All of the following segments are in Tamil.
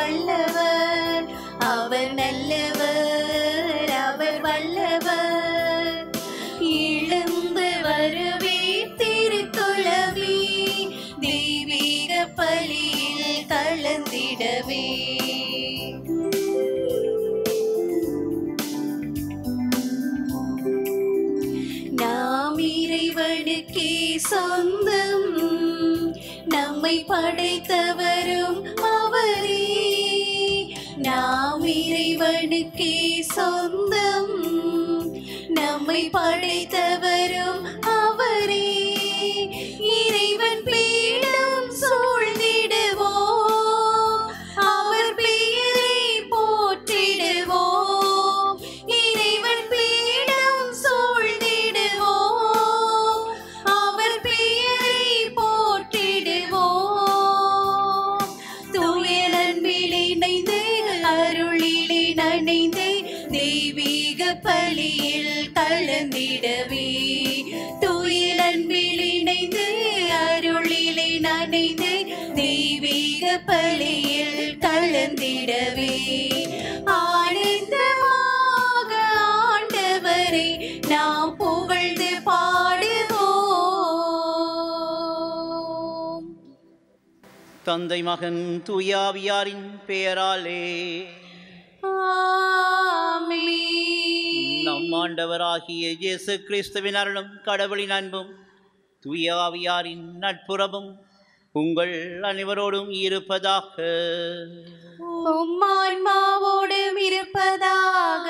வல்லவர் அவர் நல்லவர் அவர் வல்லவர் இழந்து வருவே திருக்குலவி தெய்வீக பலியில் கலந்திடவே நாம் இறைவனுக்கே சொந்தம் நம்மை படைத்தவரும் அவரே நாம் இறைவனுக்கே சொந்தம் நம்மை படைத்தவரும் அவரே இறைவன் பீடம் சூழ்ந்திடுவோம் அவர் பெயரை போற்றிடுவோம் இறைவன் பீடம் சூழ்ந்திடுவோம் அவர் பெயரை போற்றிடுவோம் தூயலன்பில் இணைந்து அருளிலே நனைந்து தெய்வீக பலியில் கலந்திடவே தூயலன்பில் இணைந்து அருளிலே நனைந்து தெய்வீக பலியில் கலந்திடவே ஆனந்தமாக ஆண்டவரை நாம் புகழ்ந்து பாடுவோம் தந்தை மகன் தூயாவியாரின் பெயராலே ஆமென். நம் ஆண்டவராகிய இயேசு கிறிஸ்துவின் அருளும் கடவுளின் அன்பும் தூயாவியாரின் நட்புறவும் உங்கள் அனைவரோடும் இருப்பதாக உம் ஆன்மாவோடும் இருப்பதாக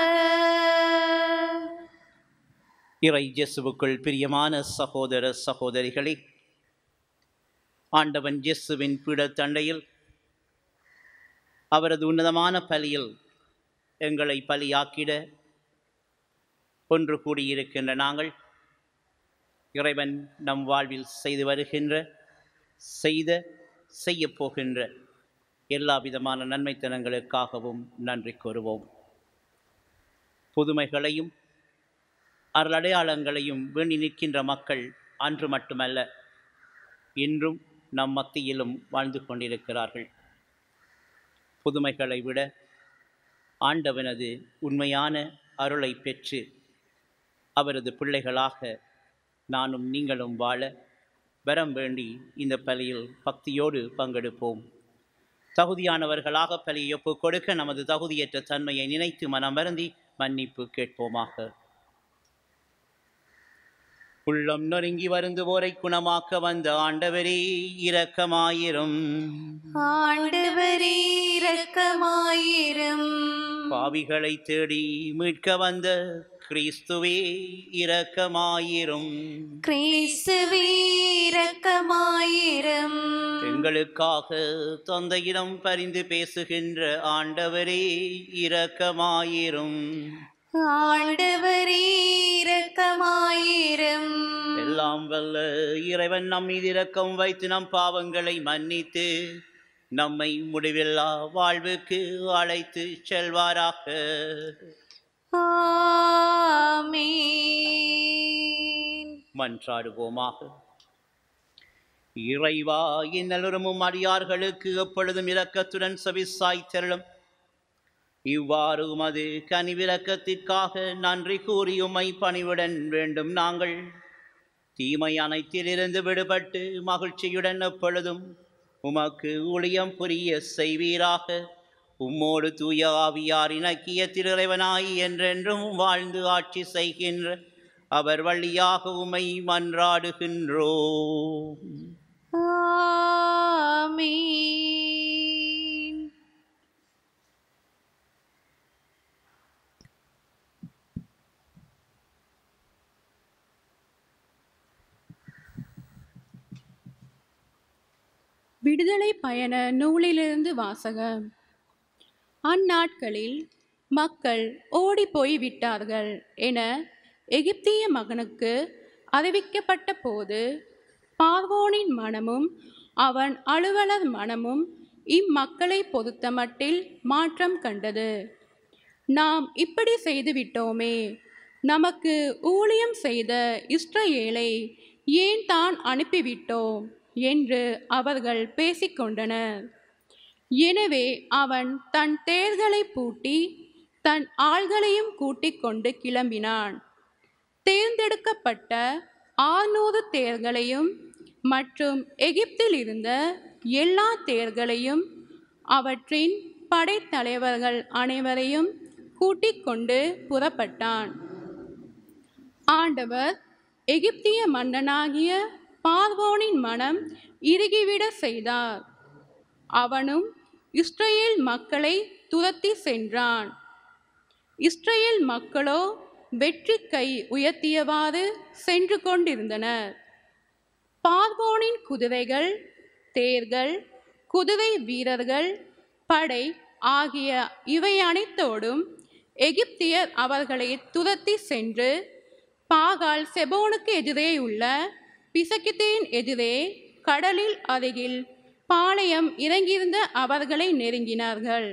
இறை இயேசுவுக்குள் பிரியமான சகோதர சகோதரிகளே ஆண்டவன் இயேசுவின் பீடத்தண்டையில் அவரது உன்னதமான பலியில் எங்களை பலியாக்கிட ஒன்று கூடியிருக்கின்ற நாங்கள் இறைவன் நம் வாழ்வில் செய்து வருகின்ற செய்த செய்யப் போகின்ற எல்லா விதமான நன்மைத்தனங்களுக்காகவும் நன்றி கூறுவோம் புதுமைகளையும் அருளடையாளங்களையும் வேண்டி நிற்கின்ற மக்கள் அன்று மட்டுமல்ல இன்றும் நம் மத்தியிலும் வாழ்ந்து கொண்டிருக்கிறார்கள் புதுமைகளை விட ஆண்டவனது உண்மையான அருளை பெற்று அவரது பிள்ளைகளாக நானும் நீங்களும் வாழ வரம் வேண்டி இந்த பலியில் பக்தியோடு பங்கெடுப்போம் தகுதியானவர்களாக பலியை ஒப்புக் கொடுக்க நமது தகுதியற்ற தன்மையை நினைத்து மனம் வருந்தி மன்னிப்பு கேட்போமாக உள்ளம் நொறுங்கி வருந்துவோரை குணமாக்க வந்த ஆண்டவரே இரக்கமாயிரும் ஆண்டவரே இரக்கமாயிரும் பாவிகளை தேடி மீட்க வந்த கிறிஸ்துவே இரக்கமாயிரும் கிறிஸ்துவே இரக்கமாயிரும் எங்களுக்காக தந்தையிடம் பரிந்து பேசுகின்ற ஆண்டவரே இரக்கமாயிரும் ஆண்டவரே இரக்கமாயிரும் எல்லாம் வல்ல இறைவன் நம் மீது இரக்கம் வைத்து நம் பாவங்களை மன்னித்து நம்மை முடிவில்லா வாழ்வுக்கு அழைத்து செல்வாராக ஆமென் மன்றாடுவோமாக இறைவா இன்னலுறமும் அடியார்களுக்கு எப்பொழுதும் இரக்கத்துடன் செவிசாய் திரளும் இவ்வாறு உமது கனிவிரக்கத்திற்காக நன்றி கூறி உம்மை பணிவுடன் வேண்டும் நாங்கள் தீமை அனைத்திலிருந்து விடுபட்டு மகிழ்ச்சியுடன் எப்பொழுதும் உமக்கு ஊழியம் புரிய செய்வீராக உம்மோடு தூய ஆவியார் இணக்கிய திருறைவனாய் என்றென்றும் வாழ்ந்து ஆட்சி செய்கின்ற அவர் வழியாக உமை மன்றாடுகின்றோம் ஆமென் விடுதலை பயண நூலிலிருந்து வாசகம் அந்நாட்களில் மக்கள் ஓடிப்போய் விட்டார்கள் என எகிப்திய மகனுக்கு அறிவிக்கப்பட்ட போது பார்வோனின் மனமும் அவன் அலுவலர் மனமும் இம்மக்களை பொறுத்தமட்டில் மாற்றம் கண்டது நாம் இப்படி செய்துவிட்டோமே நமக்கு ஊழியம் செய்த இஸ்ரவேலை ஏன் தான் அனுப்பிவிட்டோம் என்று அவர்கள் பேசிக்கொண்டனர் எனவே அவன் தன் தேர்களை பூட்டி தன் ஆள்களையும் கூட்டிக் கொண்டு கிளம்பினான் தேர்ந்தெடுக்கப்பட்ட ஆறுநூறு தேர்களையும் மற்றும் எகிப்தில் இருந்த எல்லா தேர்களையும் அவற்றின் படைத்தலைவர்கள் அனைவரையும் கூட்டிக் கொண்டு புறப்பட்டான் ஆண்டவர் எகிப்திய மன்னனாகிய பார்வோனின் மனம் இறுகிவிட செய்தார் அவனும் இஸ்ரேல் மக்களை துரத்தி சென்றான் இஸ்ரேல் மக்களோ வெற்றி கை உயர்த்தியவாறு சென்று கொண்டிருந்தனர் பார்வோனின் குதிரைகள் தேர்கள் குதிரை வீரர்கள் படை ஆகிய இவை அனைத்தோடும் எகிப்தியர் அவர்களை துரத்தி சென்று பாகால் செபோனுக்கு எதிரே உள்ள பிசகித்தேன் எதிரே கடலில் அருகில் பாளையம் இறங்கியிருந்த அவர்களை நெருங்கினார்கள்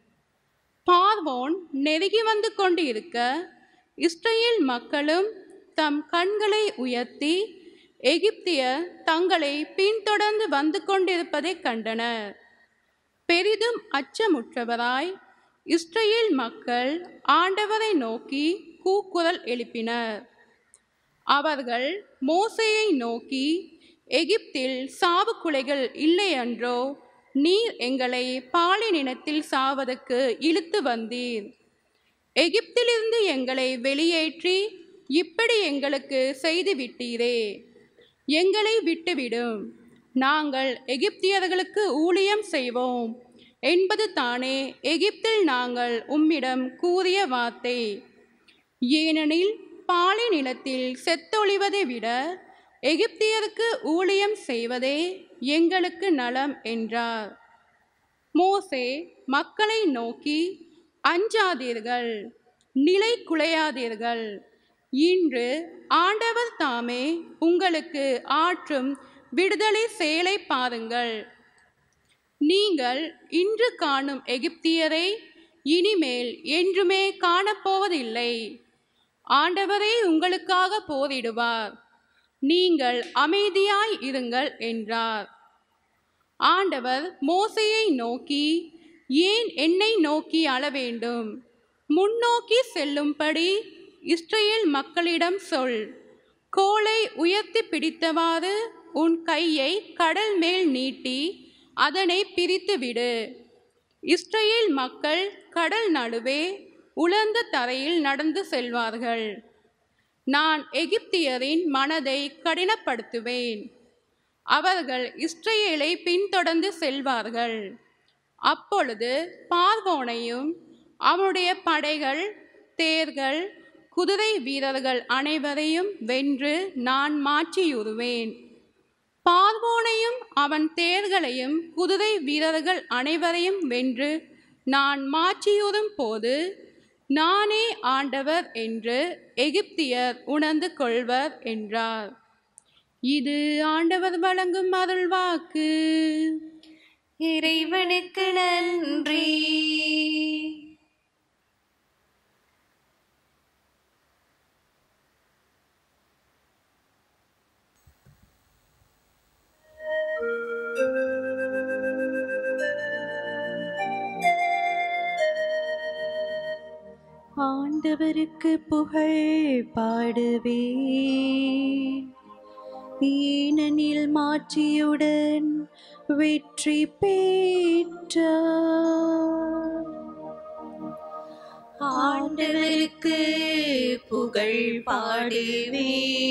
பார்வோன் நெருங்கி வந்து கொண்டு இருக்க இஸ்ரேல் மக்களும் தம் கண்களை உயர்த்தி எகிப்தியர் தங்களை பின்தொடர்ந்து வந்து கொண்டிருப்பதைக் கண்டனர் பெரிதும் அச்சமுற்றவராய் இஸ்ரேல் மக்கள் ஆண்டவரை நோக்கி கூக்குரல் எழுப்பினர் அவர்கள் மோசேயை நோக்கி எகிப்தில் சாவு குலைகள் இல்லையன்றோ நீர் எங்களை பாலினினத்தில் சாவதற்கு இழுத்து வந்தீர் எகிப்திலிருந்து எங்களை வெளியேற்றி இப்படி எங்களுக்கு செய்து விட்டீரே எங்களை விட்டுவிடும் நாங்கள் எகிப்தியர்களுக்கு ஊழியம் செய்வோம் என்பது தானே எகிப்தில் நாங்கள் உம்மிடம் கூறிய வார்த்தை ஏனெனில் பாலை நிலத்தில் செத்தொழிவதை விட எகிப்தியருக்கு ஊழியம் செய்வதே எங்களுக்கு நலம் என்றார் மோசே மக்களை நோக்கி அஞ்சாதீர்கள் நிலை குலையாதீர்கள் இன்று ஆண்டவர் தாமே உங்களுக்கு ஆற்றும் விடுதலை செயலை பாருங்கள் நீங்கள் இன்று காணும் எகிப்தியரை இனிமேல் என்றுமே காணப்போவதில்லை ஆண்டவரே உங்களுக்காக போரிடுவார் நீங்கள் அமைதியாய் இருங்கள் என்றார் ஆண்டவர் மோசையை நோக்கி ஏன் என்னை நோக்கி அழ வேண்டும் முன்னோக்கி செல்லும்படி இஸ்ரேல் மக்களிடம் சொல் கோலை உயர்த்தி பிடித்தவாறு உன் கையை கடல் மேல் நீட்டி அதனை பிரித்துவிடு இஸ்ரேல் மக்கள் கடல் நடுவே உலர்ந்த தரையில் நடந்து செல்வார்கள் நான் எகிப்தியரின் மனதை கடினப்படுத்துவேன் அவர்கள் இஸ்ரேலை பின்தொடர்ந்து செல்வார்கள் அப்பொழுது பார்வோனையும் அவனுடைய படைகள் தேர்கள் குதிரை வீரர்கள் அனைவரையும் வென்று நான் மாற்றியுறுவேன் பார்வோனையும் அவன் தேர்களையும் குதிரை வீரர்கள் அனைவரையும் வென்று நான் மாற்றியுறும் போது நானே ஆண்டவர் என்று எகிப்தியர் உணர்ந்து கொள்வர் என்றார் இது ஆண்டவர் வழங்கும் அருள்வாக்கு இறைவனுக்கு நன்றி ஆண்டவருக்கு புகழ் பாடுவேன் ஏனெனில் மாட்சியுடன் வெற்றி பெற்றார் ஆண்டவருக்கு புகழ் பாடுவேன்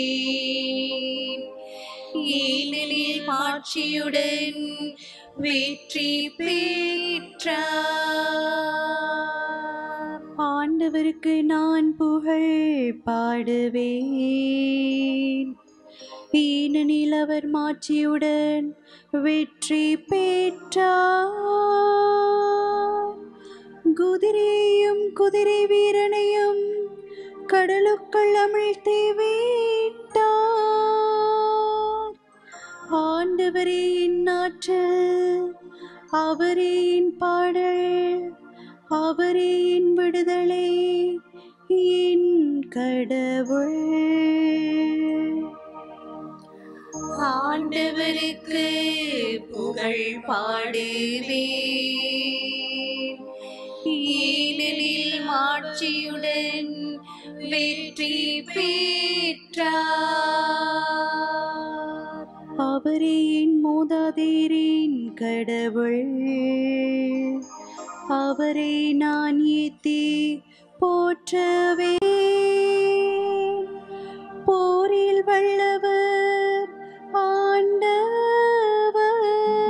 ஏனெனில் மாட்சியுடன் வெற்றி பெற்றார் ஆண்டவருக்கு நான் புகழ் பாடுவேன் ஏனெனில் அவர் மாட்சியுடன் வெற்றி பெற்றார் குதிரையும் குதிரை வீரனையும் கடலுக்குள் அமிழ்த்தி விட்டார் ஆண்டவரே என் ஆற்றல் அவரே என் பாடல் அவரே என் விடுதலை என் கடவுள் ஆண்டவருக்கு புகழ் பாடுவேன் அவரை நான் ஏத்தி போற்றவே போரில் வல்லவர் ஆண்டவர்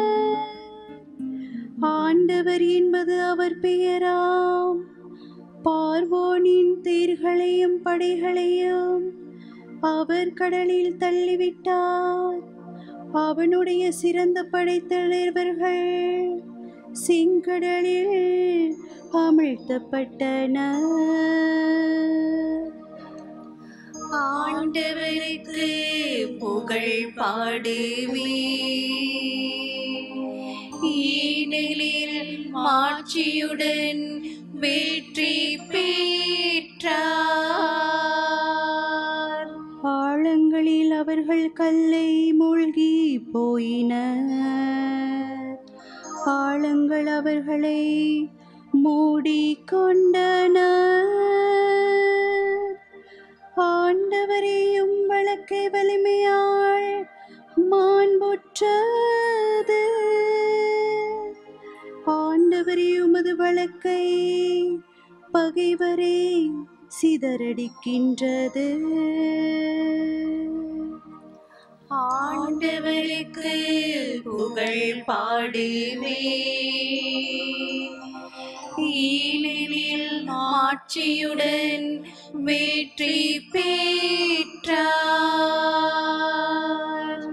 ஆண்டவர் என்பது அவர் பெயராம் பார்வோனின் தேர்களையும் படைகளையும் அவர் கடலில் தள்ளிவிட்டார் அவனுடைய சிறந்த படைத்தலைவர்கள் செங்கடலில் அமிழ்த்தப்பட்டனர் ஆண்டவருக்கு புகழ் பாடுவே ஈனலில் மாட்சியுடன் வெற்றி பெற்றார் ஆழங்களில் அவர்கள் கல்லை மூழ்கி போயினர் ஆழங்கள் அவர்களை மூடிக்கொண்டனர் ஆண்டவரையும் வழக்கை வலிமையாள் மாண்புற்றது ஆண்டவரே உமது வழக்கை பகைவரே சிதறடிக்கின்றது ஆண்டவருக்கு புகழ் பாடுவே ஈனலில் மாட்சியுடன் வெற்றி பெற்றார்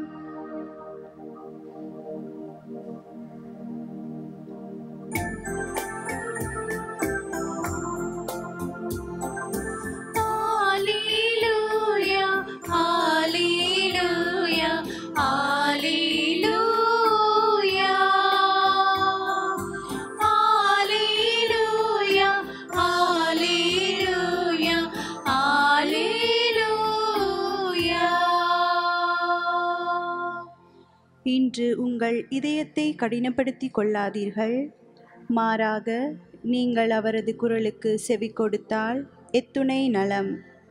Hallelujah, hallelujah, hallelujah. Hallelujah, hallelujah, hallelujah. இன்று உங்கள் இதயத்தை கடினப்படுத்திக் கொள்ளாதீர்கள் மாறாக நீங்கள் அவரது குரலுக்கு செவி கொடுத்தால் எத்துணை நலம்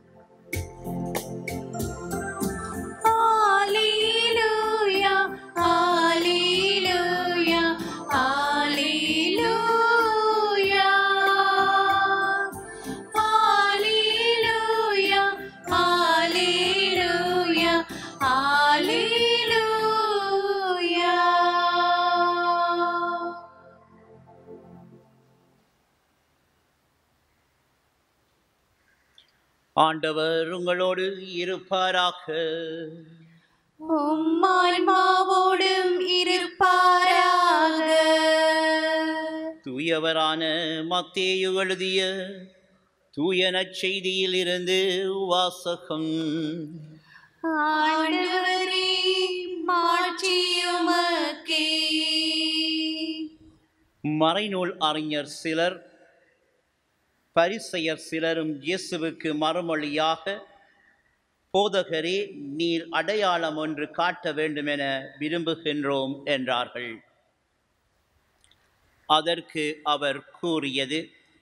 Hallelujah, hallelujah, hallelujah. Hallelujah, hallelujah, hallelujah. ஆண்டவர் உங்களோடு இருப்பாராக உம்மான்மாவோடும் இருப்பாராக தூயவரான மத்தேயு எழுதிய தூய நற்செய்தியில் இருந்து வாசகம் ஆண்டவரே மாட்சியுமக்கே மறைநூல் அறிஞர் சிலர் பரிசெயர் சிலரும் இயேசுவுக்கு மறுமொழியாக போதகரே நீர் அடையாளம் ஒன்று காட்ட வேண்டுமென விரும்புகின்றோம் என்றார்கள் அதற்கு அவர் கூறியது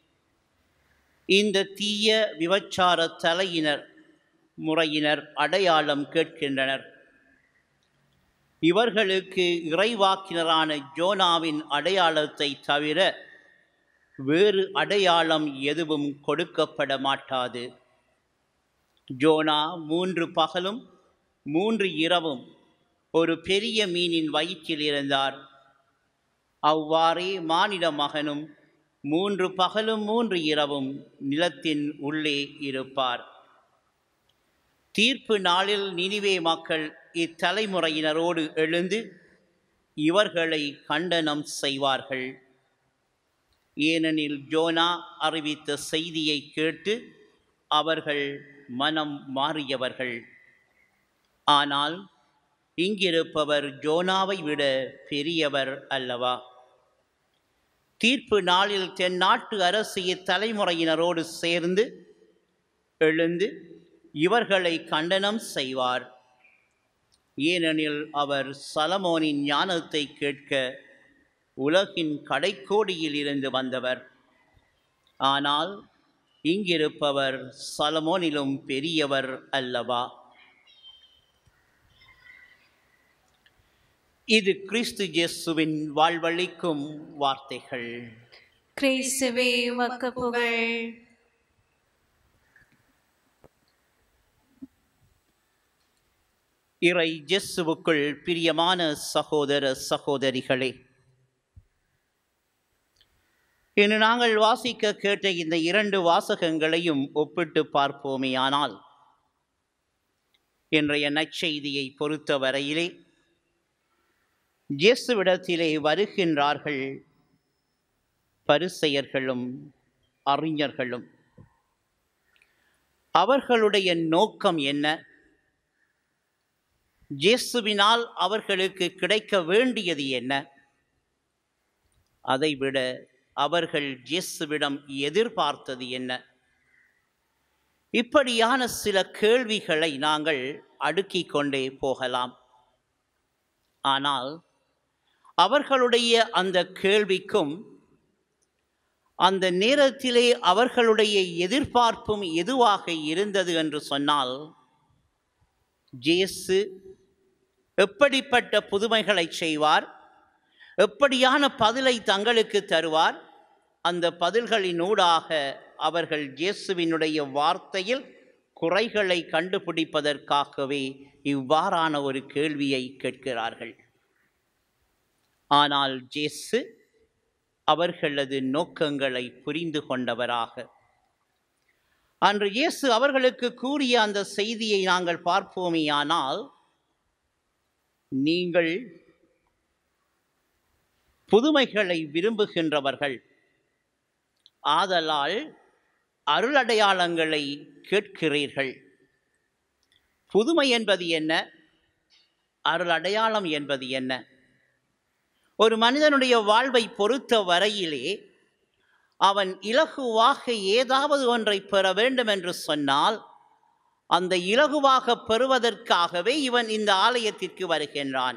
இந்த தீய விபச்சார தலையினர் முறையினர் அடையாளம் கேட்கின்றனர் இவர்களுக்கு இறைவாக்கினரான ஜோனாவின் அடையாளத்தை தவிர வேறு அடையாளம் எதுவும் கொடுக்கப்பட மாட்டாது ஜோனா மூன்று பகலும் மூன்று இரவும் ஒரு பெரிய மீனின் வயிற்றில் இருந்தார் அவ்வாறே மானிட மகனும் மூன்று பகலும் மூன்று இரவும் நிலத்தின் உள்ளே இருப்பார் தீர்ப்பு நாளில் நினிவே மக்கள் இத்தலைமுறையினரோடு எழுந்து இவர்களை கண்டனம் செய்வார்கள் ஏனெனில் ஜோனா அறிவித்த செய்தியை கேட்டு அவர்கள் மனம் மாறியவர்கள் ஆனால் இங்கிருப்பவர் ஜோனாவை விட பெரியவர் அல்லவா தீர்ப்பு நாளில் தென்னாட்டு அரசு இத்தலைமுறையினரோடு சேர்ந்து எழுந்து இவர்களை கண்டனம் செய்வார் ஏனெனில் அவர் சலமோனின் ஞானத்தை கேட்க உலகின் கடைக்கோடியில் இருந்து வந்தவர் ஆனால் இங்கிருப்பவர் சலமோனிலும் பெரியவர் அல்லவா இது கிறிஸ்து இயேசுவின் வாழ்வளிக்கும் வார்த்தைகள் கிறிஸ்துவே உமக்கு புகழ் இறை இயேசுவுக்குள் பிரியமான சகோதர சகோதரிகளே இன்று நாங்கள் வாசிக்க கேட்ட இந்த இரண்டு வாசகங்களையும் ஒப்பிட்டு பார்ப்போமேயானால் இன்றைய நற்செய்தியை பொறுத்தவரையிலே இயேசுவிடத்திலே வருகின்றார்கள் பரிசெயர்களும் அறிஞர்களும் அவர்களுடைய நோக்கம் என்ன இயேசுவினால் அவர்களுக்கு கிடைக்க வேண்டியது என்ன அதைவிட அவர்கள் இயேசுவிடம் எதிர்பார்த்தது என்ன இப்படியான சில கேள்விகளை நாங்கள் அடுக்கிக் கொண்டே போகலாம் ஆனால் அவர்களுடைய அந்த கேள்விக்கும் அந்த நேரத்திலே அவர்களுடைய எதிர்பார்ப்பும் எதுவாக இருந்தது என்று சொன்னால் ஜேசு எப்படிப்பட்ட புதுமைகளை செய்வார் எப்படியான பதிலை தங்களுக்கு தருவார் அந்த பதில்களினூடாக அவர்கள் இயேசுவினுடைய வார்த்தையில் குறைகளை கண்டுபிடிப்பதற்காகவே இவ்வாறான ஒரு கேள்வியை கேட்கிறார்கள் ஆனால் ஜேசு அவர்களது நோக்கங்களை புரிந்து கொண்டவராக அன்று இயேசு அவர்களுக்கு கூறிய அந்த செய்தியை நாங்கள் பார்ப்போமேயானால் நீங்கள் புதுமைகளை விரும்புகின்றவர்கள் ஆதலால் அருளடையாளங்களை கேட்கிறீர்கள் புதுமை என்பது என்ன அருளடையாளம் என்பது என்ன ஒரு மனிதனுடைய வாழ்வை பொறுத்த வரையிலே அவன் இலகுவாக ஏதாவது ஒன்றை பெற வேண்டும் என்று சொன்னால் அந்த இலகுவாக பெறுவதற்காகவே இவன் இந்த ஆலயத்திற்கு வருகின்றான்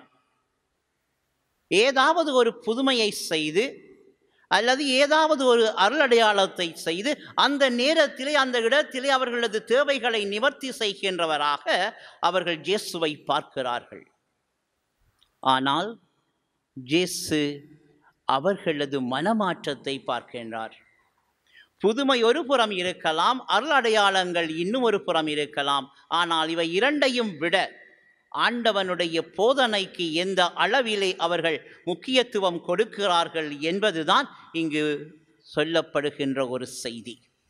ஏதாவது ஒரு புதுமையை செய்து அல்லது ஏதாவது ஒரு அருளடையாளத்தை செய்து அந்த நேரத்திலே அந்த இடத்திலே அவர்களது தேவைகளை நிவர்த்தி செய்கின்றவராக அவர்கள் இயேசுவை பார்க்கிறார்கள் ஆனால் ஜேசு அவர்களது மனமாற்றத்தை பார்க்கின்றார் புதுமை ஒரு புறம் இருக்கலாம் அருள் அடையாளங்கள் இன்னும் ஒரு புறம் இருக்கலாம் ஆனால் இவை இரண்டையும் விட ஆண்டவனுடைய போதனைக்கு எந்த அளவிலே அவர்கள் முக்கியத்துவம் கொடுக்கிறார்கள் என்பதுதான் இங்கு சொல்லப்படுகின்ற ஒரு செய்தி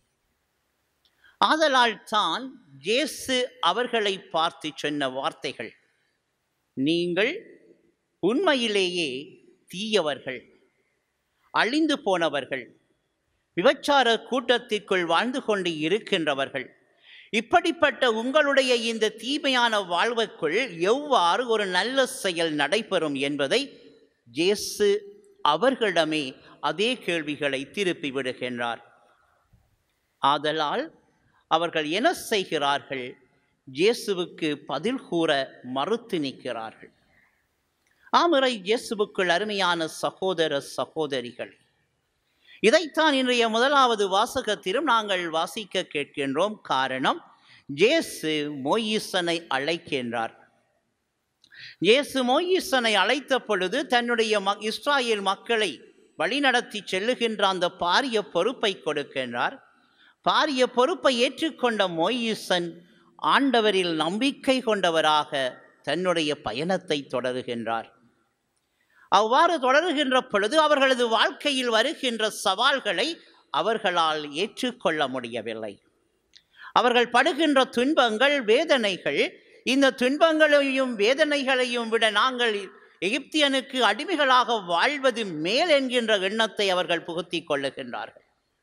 ஆதலால் தான் ஜேசு அவர்களை பார்த்து சொன்ன வார்த்தைகள் நீங்கள் உண்மையிலேயே தீயவர்கள் அழிந்து போனவர்கள் விபச்சார கூட்டத்திற்குள் வாழ்ந்து கொண்டு இருக்கின்றவர்கள் இப்படிப்பட்ட உங்களுடைய இந்த தீமையான வாழ்வுக்குள் எவ்வாறு ஒரு நல்ல செயல் நடைபெறும் என்பதை ஜேசு அவர்களிடமே அதே கேள்விகளை திருப்பி விடுகின்றார் ஆதலால் அவர்கள் என்ன செய்கிறார்கள் இயேசுவுக்கு பதில் கூற மறுத்து நிற்கிறார்கள் ஆமரை இயேசுவுக்குள் அருமையான சகோதர சகோதரிகள் இதைத்தான் இன்றைய முதலாவது வாசகத்திலும் நாங்கள் வாசிக்க கேட்கின்றோம் காரணம் ஜேசு மோயிசனை அழைக்கின்றார் இயேசு மோயிசனை அழைத்த பொழுது தன்னுடைய ம இஸ்ராயேல் மக்களை வழிநடத்தி செல்லுகின்ற அந்த பாரிய பொறுப்பை கொடுக்கின்றார் பாரிய பொறுப்பை ஏற்றுக்கொண்ட மோயிசன் ஆண்டவரில் நம்பிக்கை கொண்டவராக தன்னுடைய பயணத்தை தொடருகின்றார் அவ்வாறு தொடருகின்ற பொழுது அவர்களது வாழ்க்கையில் வருகின்ற சவால்களை அவர்களால் ஏற்றுக்கொள்ள முடியவில்லை அவர்கள் படுகின்ற துன்பங்கள் வேதனைகள் இந்த துன்பங்களையும் வேதனைகளையும் விட நாங்கள் எகிப்தியனுக்கு அடிமைகளாக வாழ்வது மேல் என்கின்ற எண்ணத்தை அவர்கள் புகுத்தி கொள்ளுகின்றார்கள்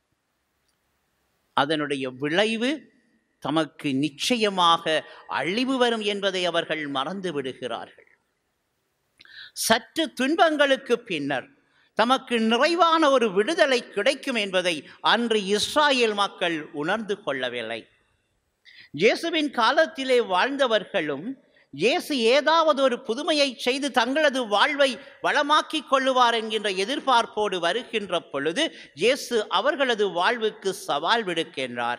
அதனுடைய விளைவு தமக்கு நிச்சயமாக அழிவு வரும் என்பதை அவர்கள் மறந்து விடுகிறார்கள் சற்று துன்பங்களுக்கு பின்னர் தமக்கு நிறைவான ஒரு விடுதலை கிடைக்கும் என்பதை அன்று இஸ்ராயேல் மக்கள் உணர்ந்து கொள்ளவில்லை இயேசுவின் காலத்திலே வாழ்ந்தவர்களும் இயேசு ஏதாவது ஒரு புதுமையை செய்து தங்களது வாழ்வை வளமாக்கிக் கொள்ளுவார் என்கின்ற எதிர்பார்ப்போடு வருகின்ற பொழுது இயேசு அவர்களது வாழ்வுக்கு சவால் விடுக்கின்றார்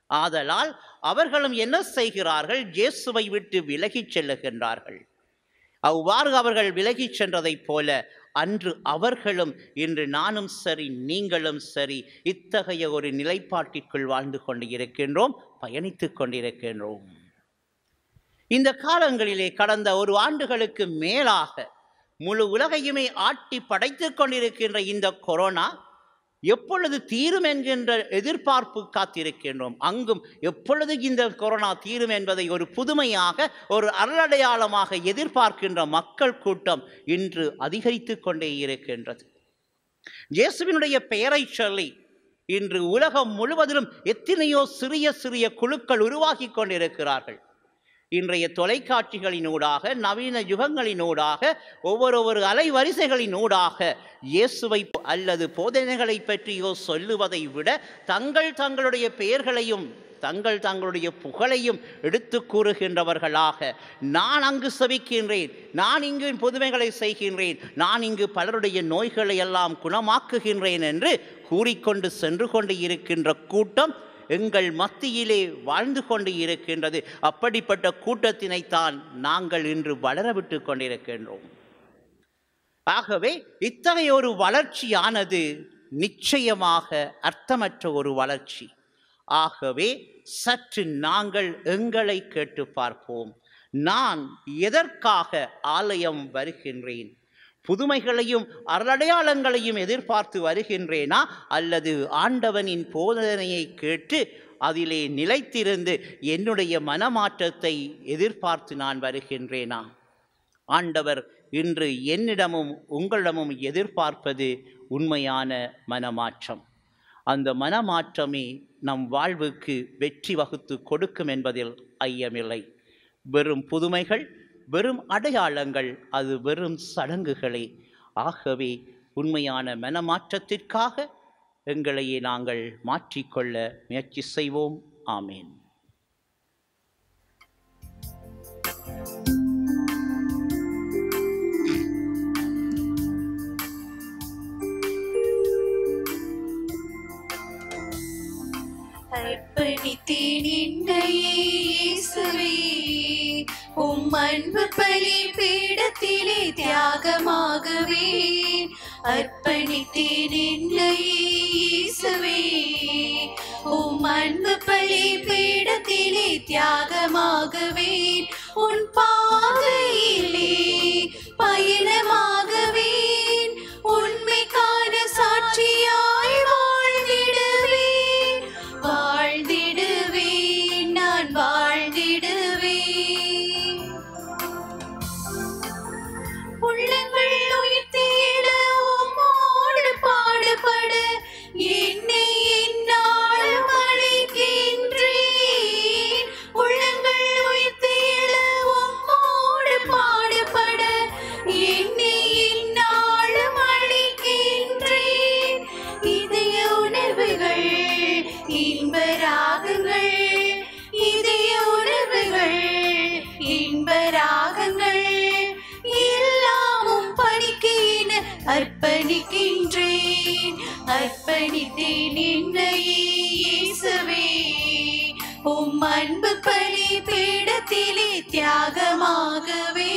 ஆதலால் அவர்களும் என்ன செய்கிறார்கள் இயேசுவை விட்டு விலகிச் செல்லுகின்றார்கள் அவ்வாறு அவர்கள் விலகிச் சென்றதைப் போல அன்று அவர்களும் இன்று நானும் சரி நீங்களும் சரி இத்தகைய ஒரு நிலைப்பாட்டிற்குள் வாழ்ந்து கொண்டு இருக்கின்றோம் பயணித்துக் கொண்டிருக்கின்றோம் இந்த காலங்களிலே கடந்த ஒரு ஆண்டுகளுக்கு மேலாக முழு உலகையுமே ஆட்டி படைத்துக் கொண்டிருக்கின்ற இந்த கொரோனா எப்பொழுது தீரும் என்கின்ற எதிர்பார்ப்பு காத்திருக்கின்றோம் அங்கும் எப்பொழுது இந்த கொரோனா தீரும் என்பதை ஒரு புதுமையாக ஒரு அருளடையாளமாக எதிர்பார்க்கின்ற மக்கள் கூட்டம் இன்று அதிகரித்து கொண்டே இருக்கின்றது இயேசுவினுடைய பெயரை சொல்லி இன்று உலகம் முழுவதிலும் எத்தனையோ சிறிய சிறிய குழுக்கள் உருவாகி கொண்டிருக்கிறார்கள் இன்றைய தொலைக்காட்சிகளினூடாக நவீன யுகங்களினூடாக ஒவ்வொரு ஒரு அலைவரிசைகளினூடாக இயேசுவை அல்லது போதனைகளை பற்றியோ சொல்லுவதை விட தங்கள் தங்களுடைய பெயர்களையும் தங்கள் தங்களுடைய புகழையும் எடுத்து கூறுகின்றவர்களாக நான் அங்கு செபிக்கின்றேன் நான் இங்கு புதுமைகளை செய்கின்றேன் நான் இங்கு பலருடைய நோய்களை எல்லாம் குணமாக்குகின்றேன் என்று கூறிக்கொண்டு சென்று கொண்டு இருக்கின்ற கூட்டம் எங்கள் மத்தியிலே வாழ்ந்து கொண்டு இருக்கின்றது அப்படிப்பட்ட கூட்டத்தினைத்தான் நாங்கள் இன்று வளரவிட்டு கொண்டிருக்கின்றோம் ஆகவே இத்தகைய ஒரு வளர்ச்சியானது நிச்சயமாக அர்த்தமற்ற ஒரு வளர்ச்சி ஆகவே சற்று நாங்கள் எங்களை கேட்டு பார்ப்போம் நான் எதற்காக ஆலயம் வருகின்றேன் புதுமைகளையும் அருளடையாளங்களையும் எதிர்பார்த்து வருகின்றேனா அல்லது ஆண்டவனின் போதனையை கேட்டு அதிலே நிலைத்திருந்து என்னுடைய மனமாற்றத்தை எதிர்பார்த்து நான் வருகின்றேனா ஆண்டவர் இன்று என்னிடமும் உங்களிடமும் எதிர்பார்ப்பது உண்மையான மனமாற்றம் அந்த மனமாற்றமே நம் வாழ்வுக்கு வெற்றி வகுத்து கொடுக்கும் என்பதில் ஐயமில்லை வெறும் புதுமைகள் வெறும் அடையாளங்கள் அது வெறும் சடங்குகளே ஆகவே உண்மையான மனமாற்றத்திற்காக எங்களையே நாங்கள் மாற்றிக்கொள்ள முயற்சி செய்வோம் ஆமேன் அர்ப்பணித்தேன் என்னையே இயேசுவே உம் அன்பு பலி பீடத்திலே தியாகமாகவே அர்ப்பணித்தேன் என்னையே இயேசுவே உம் அன்பு பலி பீடத்திலே தியாகமாகவே உன் பாதையிலே பயணமாகவேன் உண்மைக்கான சாட்சியாய் வாழ்ந்திடுவேன் வாழ்ந்திடுவேன் நான் வாழ்ந்திடுவேன் உள்ளங்கள் உயிர்த்தேட உம்மோடு பாடுபட என்னை என்னாலும் அழைக்கின்றேன் உள்ளங்கள் உயிர்த்தேட உம்மோடு பாடுபட என்னை என்னாலும் அழைக்கின்றேன் இதய உணர்வுகள் இன்ப ராகங்கள் இதய உணர்வுகள் இன்ப ராகங்கள் எல்லாமும் பணிக்கு என அர்ப்பணிக்கின்றேன் அர்ப்பணித்தேன் என்னையே இயேசுவே உம் அன்பு பலி பீடத்திலே தியாகமாகவே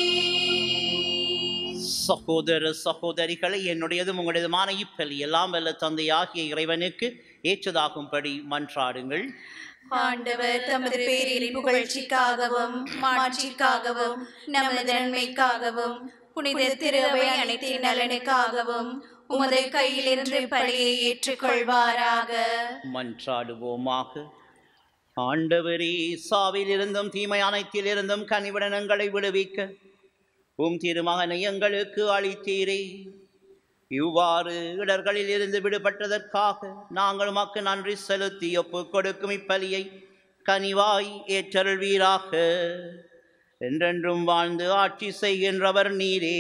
சகோதர சகோதரிகளை என்னுடையதும் உங்களுடையதுமான இப்பலி எல்லாம் வல்ல தந்தையாகிய இறைவனுக்கு ஏற்றதாகும்படி மன்றாடுங்கள் ஆண்டவர் தமது பேரின் புகழ்ச்சிக்காகவும் மாட்சிக்காகவும் நமது நன்மைக்காகவும் புனித திருவை அனைத்தின் நலனுக்காகவும் உமது கையிலிருந்து பழியை ஏற்றுக்கொள்வாராக மன்றாடுவோமாக ஆண்டவரே சாவிலிருந்தும் தீமை அனைத்திலிருந்தும் கனிவிடனங்களை விடுவிக்க உம் திருமகனை எங்களுக்கு அளித்தீரே இவ்வாறு இடர்களில் இருந்து விடுபட்டதற்காக நாங்கள் உமக்கு நன்றி செலுத்தி ஒப்புக் கொடுக்கும் இப்பலியை கனிவாய் ஏற்றருள்வீராக என்றென்றும் வாழ்ந்து ஆட்சி செய்கின்றவர் நீரே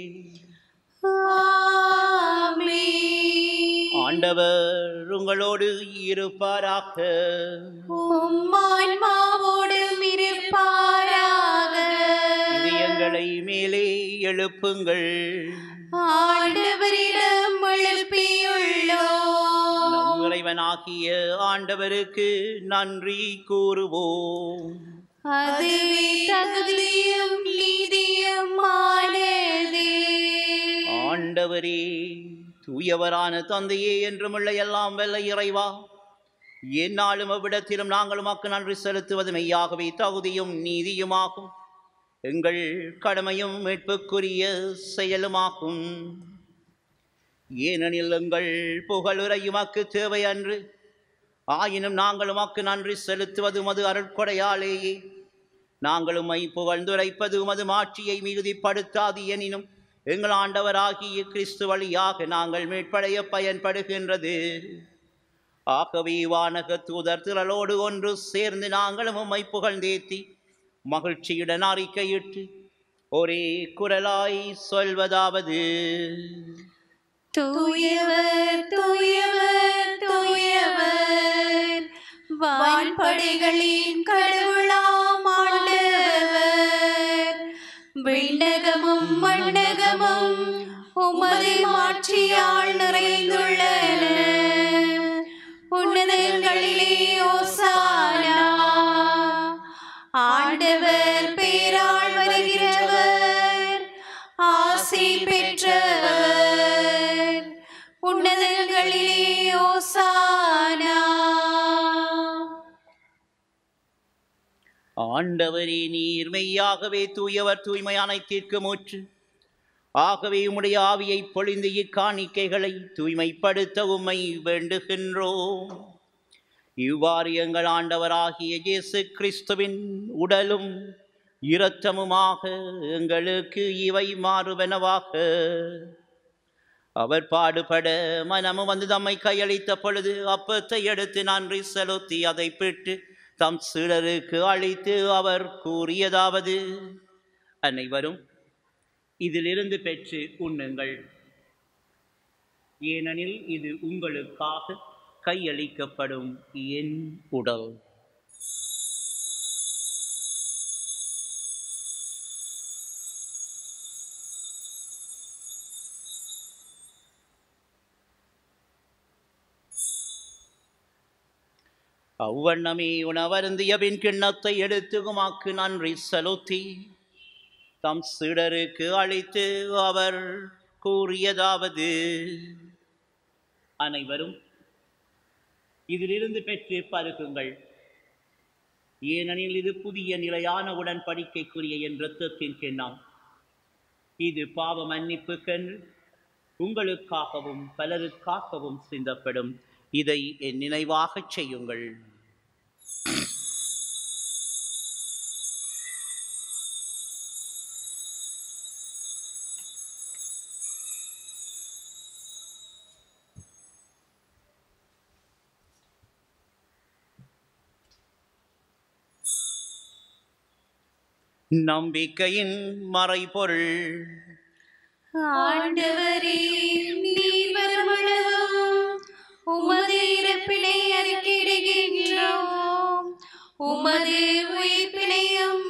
ஆமென். ஆண்டவர் உங்களோடு இருப்பாராக உம் ஆன்மாவோடும் இருப்பாராக இதயங்களை மேலே எழுப்புங்கள் ஆண்டவரிடம் எழுப்பியுள்ளோம் நம் இறைவனாகிய ஆண்டவருக்கு நன்றி கூறுவோம் அதுவே தகுதியும் நீதியுமானது ஆண்டவரே தூயவரான தந்தையே என்றுமுள்ள எல்லாம் வெல்ல இறைவா எந்நாளும் அவ்விடத்திலும் நாங்கள் உமக்கு நன்றி செலுத்துவது மெய்யாகவே தகுதியும் நீதியுமாகும் எங்கள் கடமையும் மீட்புக்குரிய செயலுமாகும் ஏனெனில் எங்கள் புகழுரையுமக்கு தேவை அன்று ஆயினும் நாங்கள் உமக்கு நன்றி செலுத்துவது உமது அருட்கொடையாலேயே நாங்கள் உம்மை புகழ்ந்துரைப்பது உமது மாட்சியை மிகுதிப்படுத்தாது எனினும் எங்கள் ஆண்டவராகிய கிறிஸ்து வழியாக நாங்கள் மீட்படைய பயன்படுகின்றது ஆகவே வானக தூதர் திரளோடு ஒன்று சேர்ந்து நாங்களும் உம்மை புகழ்ந்தேத்தி மகிழ்ச்சியுடன் அறிக்கையிட்டு ஒரே குரலாய் சொல்வதாவது தூயவர் தூயவர் தூயவர் வான்படைகளின் கடவுளாம் ஆண்டவர் விண்ணகமும் மண்ணகமும் உமது மாட்சியால் நிறைந்துள்ளன உன்னதங்களிலே ஓசானா ஆண்டவர் பேரால் வருகிறவர் ஆசி பெற்றவர் உன்னதங்களிலே ஓசானா ஆண்டவரே நீர் மெய்யாகவே தூயவர் தூய்மையான தீர்க்கு மூற்று ஆகவே உம்முடைய ஆவியை பொழிந்து இக்காணிக்கைகளை தூய்மைப்படுத்த உம்மை வேண்டுகின்றோம் இவ்வாறு எங்கள் ஆண்டவராகிய இயேசு கிறிஸ்துவின் உடலும் இரத்தமுமாக எங்களுக்கு இவை மாறுவனவாக அவர் பாடுபட மனமும் வந்து தம்மை கையளித்த பொழுது அப்பத்தை எடுத்து நன்றி செலுத்தி அதை பெற்று தம் சீடருக்கு அளித்து அவர் கூறியதாவது அனைவரும் இதிலிருந்து பெற்று உண்ணுங்கள் ஏனெனில் இது உங்களுக்காக கையளிக்கப்படும் என் உடல் அவ்வண்ணமே உணவருந்திய பின் கிண்ணத்தை எடுத்து உமாக்கு நன்றி செலுத்தி தம் சீடருக்கு அளித்து அவர் கூறியதாவது அனைவரும் இதிலிருந்து பெற்று பருகுங்கள் ஏனெனில் இது புதிய நிலையான உடன்படிக்கைக்குரிய என் இரத்தத்தின் கிண்ணம் இது பாவ மன்னிப்புக்கென்று உங்களுக்காகவும் பலருக்காகவும் சிந்தப்படும் இதை என் நினைவாகச் செய்யுங்கள் நம்பிக்கையின் மறைபொருள் ஆண்டவரே நீர் வருமளவும் உமது இறப்பினை அறிக்கையிடுகின்றோம் உமது உயிர்ப்பினையும்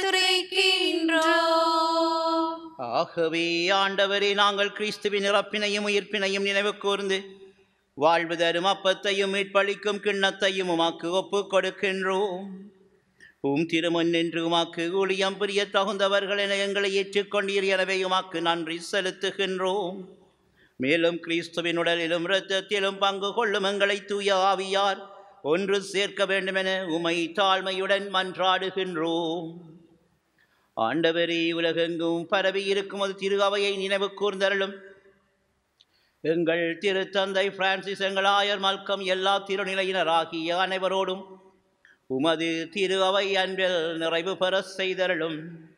எடுத்துரைக்கின்றோம் ஆகவே ஆண்டவரே நாங்கள் கிறிஸ்துவின் இறப்பினையும் உயிர்ப்பினையும் நினைவு கூர்ந்து வாழ்வு தரும் அப்பத்தையும் மீட்பளிக்கும் கிண்ணத்தையும் உமாக்கு ஒப்புக் கொடுக்கின்றோம் உம் திருமுன் நின்று உமாக்கு ஊழியம் புரிய தகுந்தவர்கள் என எங்களை ஏற்றுக்கொண்டீர் எனவே உமாக்கு நன்றி செலுத்துகின்றோம் மேலும் கிறிஸ்துவின் உடலிலும் இரத்தத்திலும் பங்கு கொள்ளும் எங்களை தூய ஆவியார் ஒன்று சேர்க்க வேண்டுமென உமை தாழ்மையுடன் மன்றாடுகின்றோம் ஆண்டவரே உலகெங்கும் பரவி இருக்கும் ஒரு திரு அவையை நினைவு கூர்ந்தருளும் எங்கள் திருத்தந்தை பிரான்சிஸ் எங்கள் ஆயர் மல்கம் எல்லா திருநிலையினராகிய அனைவரோடும் உமது திரு அவை அன்பில் நிறைவு பெற செய்தருளும்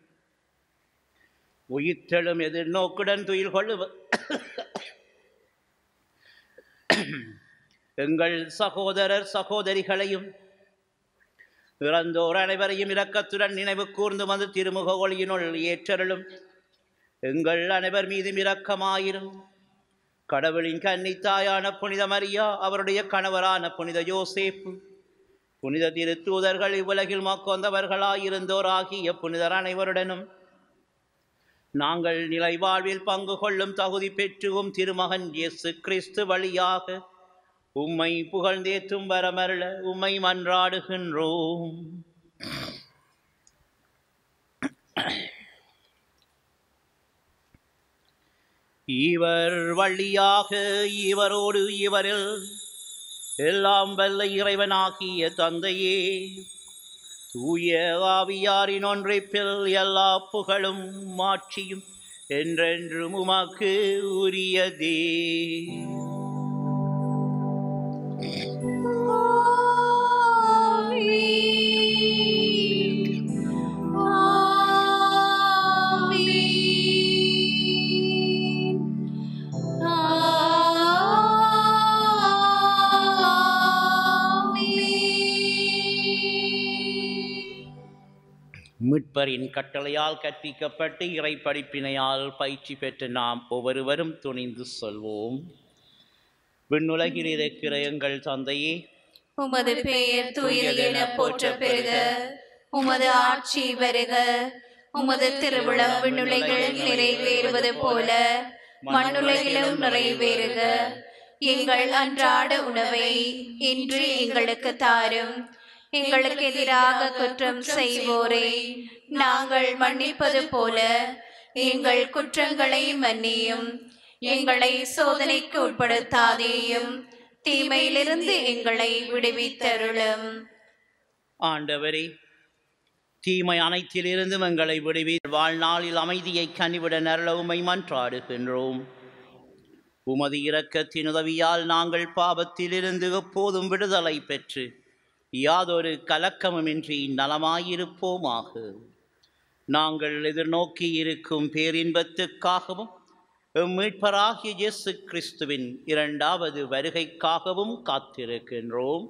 உயிர்த்தெழும் எதிர்நோக்குடன் துயில் கொள்ளுவ எங்கள் சகோதரர் சகோதரிகளையும் இறந்தோர் அனைவரையும் இரக்கத்துடன் நினைவு கூர்ந்து வந்து திருமுக ஒளியினுள் ஏற்றருளும் எங்கள் அனைவர் மீதும் இரக்கமாயிரும் கடவுளின் கன்னித்தாயான புனித மரியா அவருடைய கணவரான புனித யோசேப்பு புனித திருத்தூதர்கள் இவ்வுலகில் மக்கொந்தவர்களாயிருந்தோராகிய புனிதர் அனைவருடனும் நாங்கள் நிலை வாழ்வில் பங்கு கொள்ளும் தகுதி பெற்றுவும் திருமகன் இயேசு கிறிஸ்து வழியாக உம்மை புகழ்ந்தேத்தும் வரமருள உம்மை மன்றாடுகின்றோம் இவர் வழியாக இவரோடு இவரில் எல்லாம் வல்ல இறைவனாகிய தந்தையே தூய ஆவியாரின் ஒன்றைப்பில் எல்லா புகழும் மாட்சியும் என்றென்றும் உமக்கு உரியதே மீட்பரின் கட்டளையால் கற்பிக்கப்பட்டு இறை படிப்பினையால் பயிற்சி பெற்று நாம் ஒவ்வொருவரும் துணிந்து சொல்வோம் விண்ணுலகில் இருக்கிற எங்கள் தந்தையே உமது பெயர் தூயது என போற்ற பெருக உமது ஆட்சி வருக உமது திருவிழா விண்ணுலைகளில் நிறைவேறுவது போல மண்ணுலகிலும் நிறைவேறுக எங்கள் அன்றாட உணவை இன்று எங்களுக்கு தாரும் எங்களுக்கு எதிராக குற்றம் செய்வோரை நாங்கள் மன்னிப்பது போல எங்கள் குற்றங்களை மன்னியும் எங்களை சோதனைக்கு உட்படுத்தாதேயும் தீமையிலிருந்து எங்களை விடுவித்தருளும் ஆண்டவரே தீமை அனைத்திலிருந்தும் எங்களை விடுவி வாழ்நாளில் அமைதியை கனிவிட நரள உமை மன்றாடுகின்றோம் உமது இரக்கத்தின் உதவியால் நாங்கள் பாவத்திலிருந்து எப்போதும் விடுதலை பெற்று யாதொரு கலக்கமுமின்றி நலமாயிருப்போமாக நாங்கள் எதிர்நோக்கி இருக்கும் பேரின்பத்துக்காகவும் எம் மீட்பராகிய இயேசு கிறிஸ்துவின் இரண்டாவது வருகைக்காகவும் காத்திருக்கின்றோம்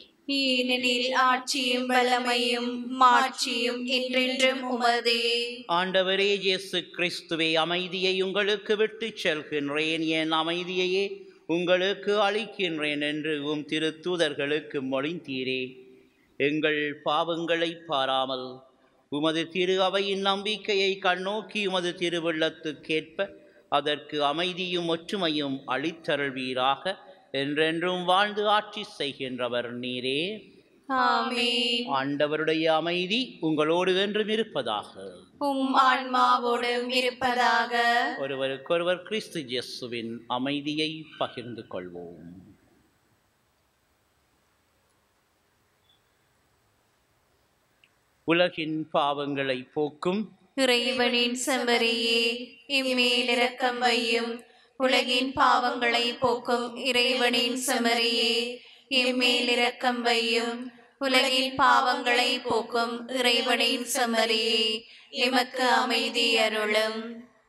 ஏனெனில் ஆட்சியும் வல்லமையும் மாட்சியும் என்றென்றும் உமதே ஆண்டவரே இயேசு கிறிஸ்துவே அமைதியை உங்களுக்கு விட்டுச் செல்கின்றேன் என் அமைதியையே உங்களுக்கு அளிக்கின்றேன் என்று உம் திருத்தூதர்களுக்கு மொழிந்தீரே எங்கள் பாவங்களை பாராமல் உமது திரு அவையின் நம்பிக்கையை கண்ணோக்கி உமது திருவுள்ளத்துக்கேற்ப அதற்கு அமைதியும் ஒற்றுமையும் அளித்தருள்வீராக என்றென்றும் வாழ்ந்து ஆட்சி செய்கின்றவர் நீரே ஆமென் ஆண்டவருடைய அமைதி உங்களோடு என்றும் இருப்பதாக உம் ஆன்மாவோடும் இருப்பதாக ஒருவருக்கொருவர் கிறிஸ்து இயேசுவின் அமைதியை பகிர்ந்து கொள்வோம் உலகின் பாவங்களை போக்கும் இறைவனின் செம்மறியே இம்மேல் இரக்கம் வையும் உலகின் பாவங்களை போக்கும் இறைவனின் செம்மறியே இம்மேல் இரக்கம் வையும் உலகின் பாவங்களை போக்கும் இறைவனின் செம்மறியே எமக்கு அமைதி அருளும்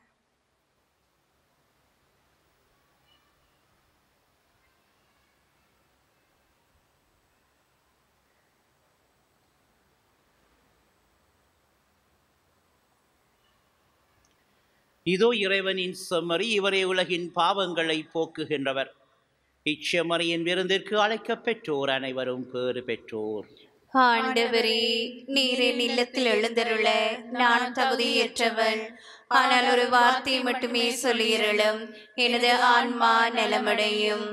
இதோ இறைவனின் செம்மறி இவரே உலகின் பாவங்களை போக்குகின்றவர் இச்செம்மறியின் விருந்திற்கு அழைக்கப் பெற்றோர் அனைவரும் பேறு பெற்றோர் ஆண்டவரே நீரின் இல்லத்தில் எழுந்தருள நான் தகுதியற்றவள் ஆனால் ஒரு வார்த்தை மட்டுமே சொல்லியருளும் எனது ஆன்மா நலமடையும்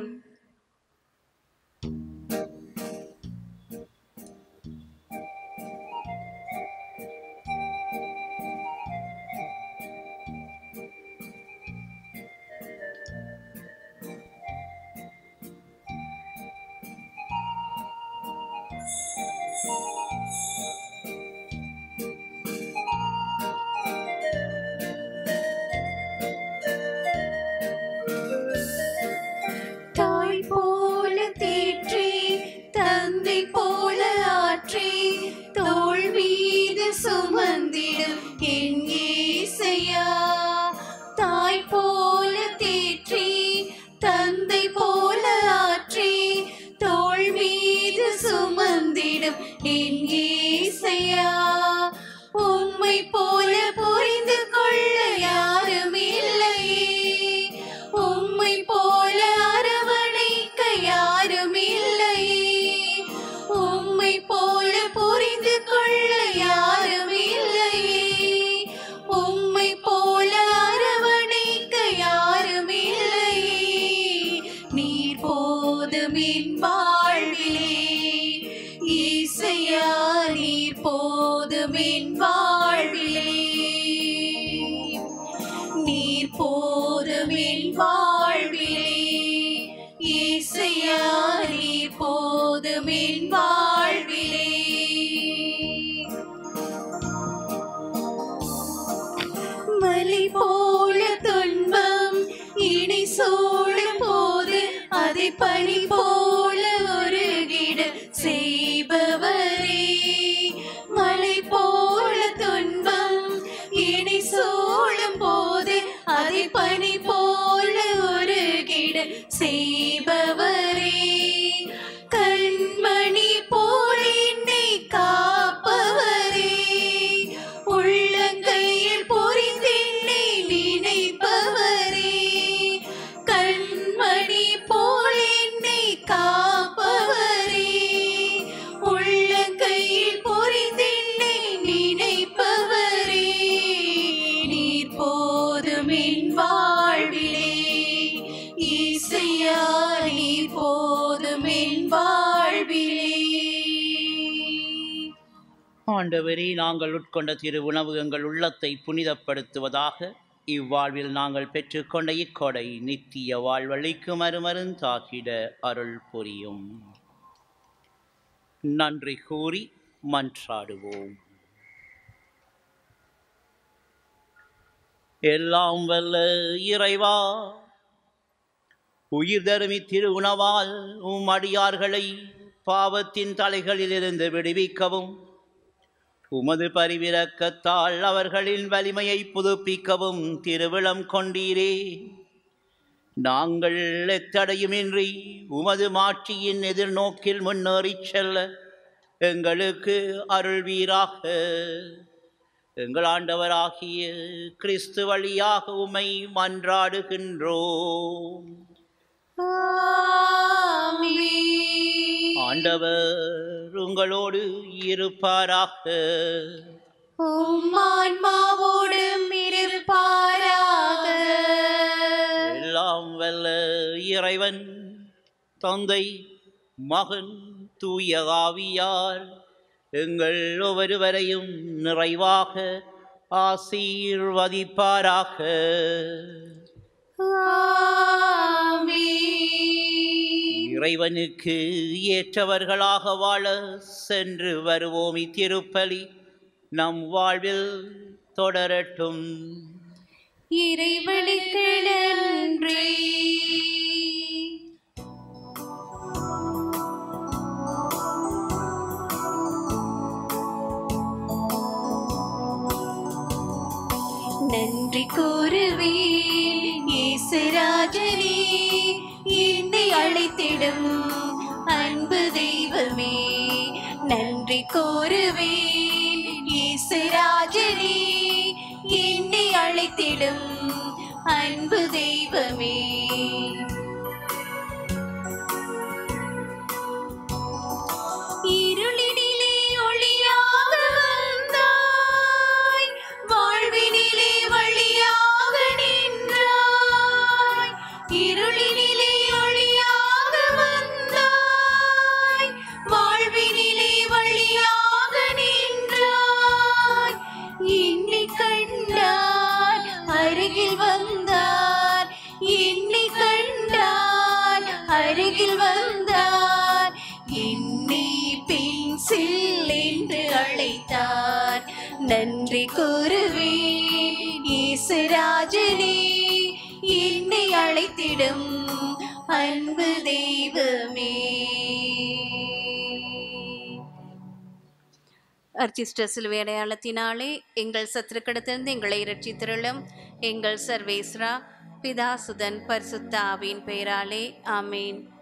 தாய் போல தேற்றி தந்தை போல ஆற்றி தோள் மீது சுமந்திடும் என் ஏசையா தாய் போல தேற்றி தந்தை போல ஆற்றி தோள் மீது சுமந்திடும் என் ஏசையா உம்மை போல புரிந்து கொள்ள யாரும் இல்லையே உம்மை போல அரவணைக்க யாரும் இல்லையே உம்மை போல புரிந்து கொள்ள யாரும் இல்லையே உம்மை போல அரவணைக்க யாரும் இல்லையே நீர் போதும் என் வாழ்விலே ஈசையா நீர் போதும் என் வாழ்விலே நீர் போதுமே அதை பனி போல உருகிட செய்பவரே மலை போல துன்பம் இனி சூழும் போது அதை பனி போல உருகிட செய்பவரே கண்மணி போல் என்னை காப்பவரே உள்ளங்கையில் பொறிந்தென்னை நினைப்பவரே கண்மணி போல் என்னை காப்பவரே உள்ளங்கையில் பொறிந்தென்னை நினைப்பவரே நீர் போதும் என் வாழ்விலே இசையா நீர் போதும் என் வாழ்விலே ஆண்டவரே நாங்கள் உட்கொண்ட திரு உணவு எங்கள் உள்ளத்தை புனிதப்படுத்துவதாக இவ்வாழ்வில் நாங்கள் பெற்றுக்கொண்ட இக்கொடை நித்திய வாழ்வழிக்கும் அருமருந்தாகிட அருள் புரியும் நன்றி கூறி மன்றாடுவோம் எல்லாம் வல்ல இறைவா உயிர் தருமி திரு உணவால் உம் அடியார்களை பாவத்தின் தலைகளிலிருந்து விடுவிக்கவும் உமது பரிவிரக்கத்தால் அவர்களின் வலிமையை புதுப்பிக்கவும் திருவிழம் கொண்டீரே நாங்கள் எத்தடையுமின்றி உமது மாட்சியின் எதிர்நோக்கில் முன்னேறிச் செல்ல எங்களுக்கு அருள்வீராக எங்கள் ஆண்டவராகிய கிறிஸ்து வழியாக உமை மன்றாடுகின்றோம் ஆமென். ஆண்டவர் உங்களோடு இருப்பாராக உம் ஆன்மாவோடும் இருப்பாராக எல்லாம் வல்ல இறைவன் தந்தை மகன் தூய ஆவியார் எங்கள் ஒவ்வொருவரையும் நிறைவாக ஆசீர்வதிப்பாராக ஆமென். இறைவனுக்கு ஏற்றவர்களாக வாழ சென்று வருவோம் இத்திருப்பலி நம் வாழ்வில் தொடரட்டும் இறைவனுக்கு நன்றி நன்றி கூறுவேன் இயேசுராஜனே என்னை அழைத்திடும் அன்பு தெய்வமே நன்றி கூறுவேன் இயேசுராஜனே என்னை அழைத்திடும் அன்பு தெய்வமே இருளினிலே ஒளியாக வந்தாய் வாழ்வினிலே வழியாக நின்றாய் இருளினிலே ஒளியாக வந்தாய் வாழ்வினிலே வழியாக நின்றாய் என்னை கண்டார் அருகில் வந்தார் என்னை கண்டார் அருகில் வந்தார் என்னை பின் செல் என்று அழைத்தார் நன்றி கூறுவேன் இயேசுராஜனே என்னை அழைத்திடும் அன்பு தெய்வமே அர்ச்சிஷ்ட சிலுவை அடையாளத்தினாலே எங்கள் சத்துருக்கிடத்திலிருந்து எங்களை இரட்சித்திருளும் எங்கள் சர்வேஸ்ரா பிதா சுதன் பரிசுத்த ஆவியின் பெயராலே ஆமேன்